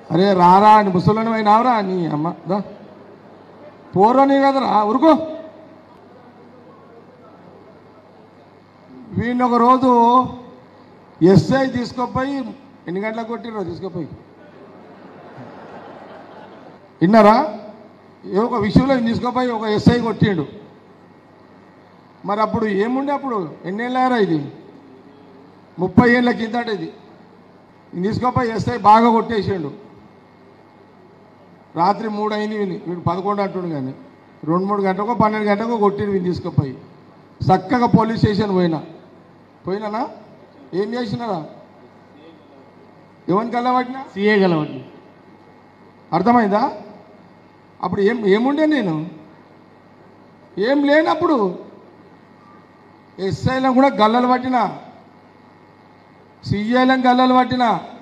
అరే రారా అని ముసలిని అయినావురా నీ అమ్మ దా పోరని కదరా ఉరుకో వీడిని ఒక రోజు ఎస్ఐ తీసుకుపోయి ఎన్ని గంటలకు కొట్టిర్రో తీసుకుపోయి విన్నారా ఏ ఒక విషయంలో ఈయన తీసుకుపోయి ఒక ఎస్ఐ కొట్టిండు మరి అప్పుడు ఏముండే అప్పుడు ఎన్నేళ్ళారా ఇది ముప్పై ఏళ్ళ కిందట ఇది ఈయన తీసుకుపోయి ఎస్ఐ బాగా కొట్టేసిండు రాత్రి మూడు అయింది వీని వీడు పదకొండు అంటుండు కానీ రెండు మూడు గంటలకు పన్నెండు గంటలకు కొట్టిండు వీని తీసుకుపోయి చక్కగా పోలీస్ స్టేషన్ పోయినా పోయినానా ఏం చేసినారా ఎవరిని కళ్ళబట్టినా సీఏ గలవండి అర్థమైందా అప్పుడు ఏం ఏముండే నేను ఏం లేనప్పుడు ఎస్ఐలను కూడా గల్లలు పట్టిన సిఐలను గల్లలు పట్టిన